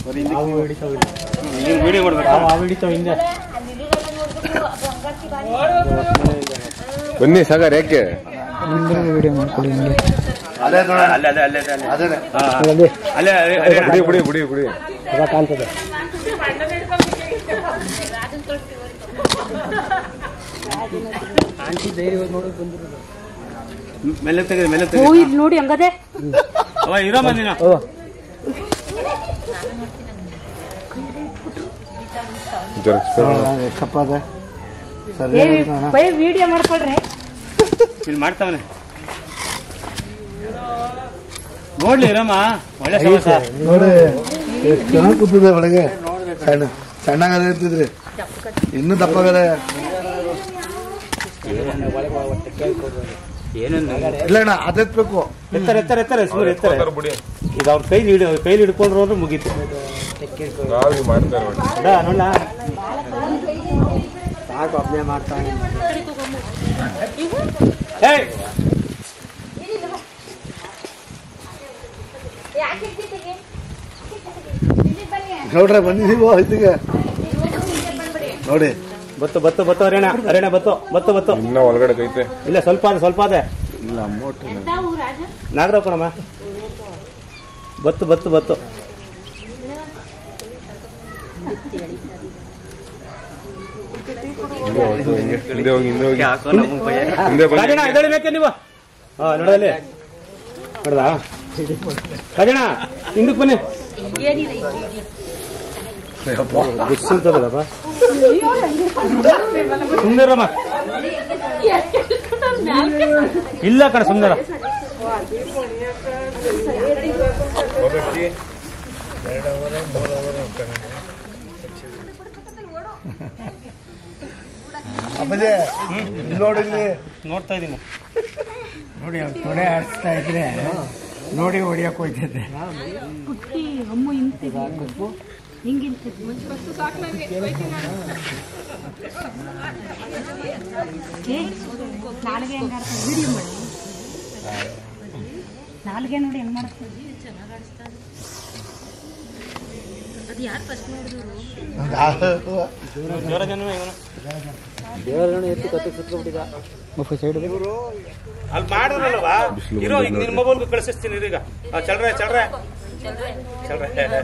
Video ಮಾಡ್ಬೇಕು ಹಾವು ಹಿಡಿತಾವ ಹಿಂದೆ ಬನ್ನಿ ಸಾಗರ್ ಯಾಕೆ ವಿಡಿಯೋ ಮಾಡ್ಕೊಳ್ಳಿ ಹಿಂಗೆ ಅಲ್ಲೇ ಅಲ್ಲೇ ಅಲ್ಲೇ ಅಲ್ಲೇ ಅಲ್ಲೇ ಹಾ, ಹಾ. ಅದೇ ಅಲ್ಲೇ ಅಲ್ಲೇ, ಅಲ್ಲೇ ಬಿಡಿ ಬಿಡಿ ಬಿಡಿ ಬಿಡಿ ಇವಾಗ ಕಾಣ್ತದೆ ಆಂಟಿ ಧೈರ್ಯ ನೋಡಿ ಬಂದಿರೋದು ಮೇಲೆ ತೆಗೆದು ಮೇಲೆ ಓ ತೆಗೆದು ಇಲ್ಲಿ ನೋಡಿ ಹಂಗದೆ ಅವ ಇರೋ ಬಂದಿನ ಓ ಜರಕ್ಸ್ಬೇಡ ಏ ಬೈ ವಿಡಿಯೋ ಮಾಡ್ಕೊಳ್ರಿ ಇಲ್ಲಿ ಮಾಡ್ತಾವನೆ ನೋಡ್ಲಿ ಇರಮ್ಮ ಒಳ್ಳೆ ಸಮಾಸ ನೋಡಿ ಎಷ್ಟು ಚೆನ್ನಾಗಿ ಕೂತಿದೆ ಒಳಗೆ ಸಣ್ಣ ಸಣ್ಣಗಾದ ಇರ್ತಿದ್ರಿ ಇನ್ನೂ ದಪ್ಪಗದೆ ಏನೇನು ಇಲ್ಲ ಅಣ್ಣ ಅದೆತ್ಬೇಕು ಎತ್ತರ ಎತ್ತರ ಎತ್ತರ ಸೂರ್ಯ ಎತ್ತರ ಬಿಡಿ ಈಗ ಅವ್ರ ಕೈಲಿ ಹಿಡಿ ಕೈಲಿ ಹಿಡ್ಕೊಂಡ್ರು ಅಂದ್ರೆ ಮುಗೀತು ನಾವು ಮಾಡ್ತಾರೆ ನೋಡಿ ಅದ ನೋಡ್ಲಾ ಸಾಕು ಅಪ್ಲೈ ಮಾಡ್ತಾನೆ ಏಯ್ ನೋಡ್ರೆ ಬಂದಿದೀವೋ ಇದಕ್ಕೆ ನೋಡಿ ಬತ್ತು ಬತ್ತು ಬತ್ತು ಅರೇಣ ಅರೇಣ ಬತ್ತು ಬತ್ತು ಬತ್ತು ಇನ್ನ ಒಳಗಡೆ ಕೈತೆ ಇಲ್ಲ ಸ್ವಲ್ಪ ಅದೇ ಸ್ವಲ್ಪ ಅದೇ ನಾಗರಾವ್ ಕಣಮ್ಮ ಬತ್ತು ಬತ್ತು ಬತ್ತು ಹಿಂದೆ ಹೋಗಿ ಹಿಂದೆ ಹೋಗಿ ಹಿಂದೆ ಹೋಗಿ ಹಿಂದೆ ಬನ್ನಿ ರಾಜಣ್ಣ ಇದಳಿ ಬೇಕೆ ನೀವು ಹಾ ನೋಡಲ್ಲಿ ನೋಡ್ದಾ ರಾಜಣ್ಣ ಹಿಂದಕ್ಕೆ ಬನ್ನಿ ಗುಸ್ಸಲ್ತದಲ್ಲಪ್ಪ ಸುಂದರಮ್ಮ ಇಲ್ಲ ಕಣ ಸುಂದರ ಆಮೇಲೆ ನೋಡಿ ಇಲ್ಲಿ ನೋಡ್ತಾ ಇದ್ದೀನಿ ನೋಡಿ ಅವ್ರು ತೊಡೆ ಆಡಿಸ್ತಾ ಇದ್ರೆ ನೋಡಿ ಹೊಡಿಯಕ್ ಹೋಯ್ತೈತೆ ಪುಟ್ಟಿ ಅಮ್ಮ ಇಂತಿದೆ ಹಿಂಗಿಂತಿದ್ದು ಏ ನಾಲ್ಗೆ ಹೆಂಗ್ ಆಡ್ತಾರೆ ವಿಡಿಯೋ ಮಾಡಿ ನಾಲ್ಗೆ ನೋಡಿ ಹೆಂಗ್ ಮಾಡ್ತಾರೆ ಜೋರ ಜನ ಇವನು ದೇವರಗಣ ಎತ್ತು ಕತ್ತೆ ಸುತ್ತಬಿಟ್ಟಿದ ಸೈಡ್ ಅಲ್ಲಿ ಮಾಡಿದ್ರಲ್ವಾ ಇರೋ ಈಗ ನಿನ್ನ ಮೊಬೈಲ್ಗೆ ಕಳಿಸ್ತೀನಿ ಈಗ ಆ, ಚಲ್ರೆ ಚಲ್ರೆ ಚಲ್ರೆ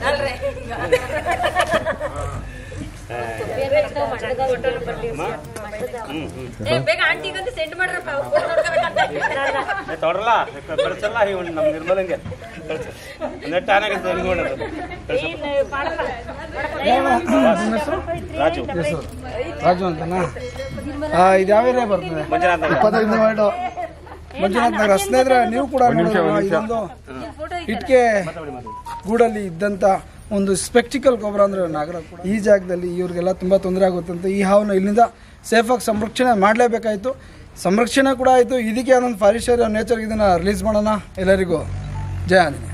ಅಮ್ಮ? ಹ್ಮ್ ಹ್ಮ್ ಬೇಗ ಆಂಟಿಗಂತ ಸೆಂಡ್ ಮಾಡ್ರಪ್ಪ ಅವ್ರು ಫೋಟೋ ನೋಡ್ಕೋಬೇಕಂತ ಏ, ತೊಗೊಳ್ರಲ್ಲ ಕಳ್ಸಲ್ಲ ಇವನು ನಮ್ಮ ನಿರ್ಮಲಂಗೆ ಕಳ್ಸು ನೆಟ್ ಆನ್ ಆಗತ್ತೆ ಹೆಂಗ್ ಮಾಡೋದು ಕಳ್ಸು ರಾಜು ರಾಜು ಅಂತನಾ ಇದು ಯಾವ ಏರಿಯಾ ಬರ್ತದೆ ಮಂಜುನಾಥ್ ನಗರ. ಇಪ್ಪತ್ತೈದು ಮಾಡು ಮಂಜುನಾಥ್ ನಗರ ಸ್ನೇಹಿತರೆ ನೀವು ಕೂಡ ನೋಡಿದ್ರಲ್ವಾ, ಇದೊಂದು ಇಟ್ಕೆ ಗೂಡಲ್ಲಿ ಇದ್ದಂತ ಒಂದು ಸ್ಪೆಕ್ಟಿಕಲ್ ಗೊಬ್ಬರ ಅಂದ್ರೆ ನಾಗರ ಕೂಡ ಈ ಜಾಗದಲ್ಲಿ ಇವ್ರಿಗೆಲ್ಲ ತುಂಬಾ ತೊಂದರೆ ಆಗುತ್ತಂತೆ ಈ ಹಾವನ್ನ ಇಲ್ಲಿಂದ ಸೇಫಾಗಿ ಸಂರಕ್ಷಣೆ ಮಾಡಲೇಬೇಕಾಯ್ತು ಸಂರಕ್ಷಣೆ ಕೂಡ ಆಯಿತು ಇದಕ್ಕೆ ಅದೊಂದು ಫಾರೆಸ್ಟ್ ಏರಿಯಾ ನೇಚರ್ ಇದನ್ನ ರಿಲೀಸ್ ಮಾಡೋಣ ಎಲ್ಲರಿಗೂ ಜಯ ಆಂಜನೇಯ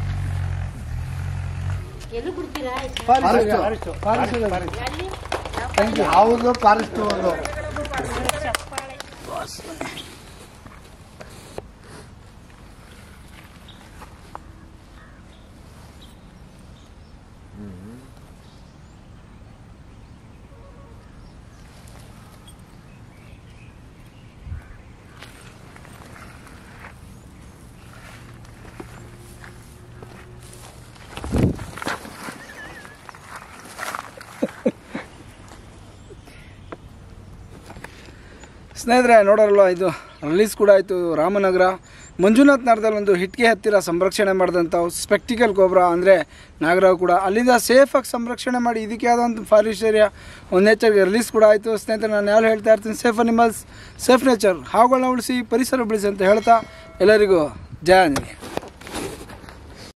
ಎಲ್ಲೂ ಬಿಡ್ತೀರಾ ಯಾವುದು ಫಾರೆಸ್ಟ್ ಒಂದು ಸ್ನೇಹಿತರೆ ನೋಡೋರಲ್ವ ಇದು ರಿಲೀಸ್ ಕೂಡ ಆಯಿತು ರಾಮನಗರ ಮಂಜುನಾಥ್ ನಗರದಲ್ಲಿ ಒಂದು ಹಿಟ್ಗೆ ಹತ್ತಿರ ಸಂರಕ್ಷಣೆ ಮಾಡಿದಂಥ ಸ್ಪೆಕ್ಟಿಕಲ್ ಗೊಬ್ಬರ ಅಂದರೆ ನಾಗರಾವ್ ಕೂಡ ಅಲ್ಲಿಂದ ಸೇಫಾಗಿ ಸಂರಕ್ಷಣೆ ಮಾಡಿ ಇದಕ್ಕೆ ಯಾವುದೋ ಒಂದು ಫಾರೆಸ್ಟ್ ಏರಿಯಾ ಒಂದು ನೇಚರ್ಗೆ ರಿಲೀಸ್ ಕೂಡ ಆಯಿತು ಸ್ನೇಹಿತರೆ ನಾನು ಯಾರು ಹೇಳ್ತಾ ಇರ್ತೀನಿ ಸೇಫ್ ಅನಿಮಲ್ಸ್ ಸೇಫ್ ನೇಚರ್ ಹಾವುಗಳನ್ನ ಉಳಿಸಿ ಪರಿಸರ ಬೆಳೆಸಿ ಅಂತ ಹೇಳ್ತಾ ಎಲ್ಲರಿಗೂ ಜಯ ಆಂಜನೇಯ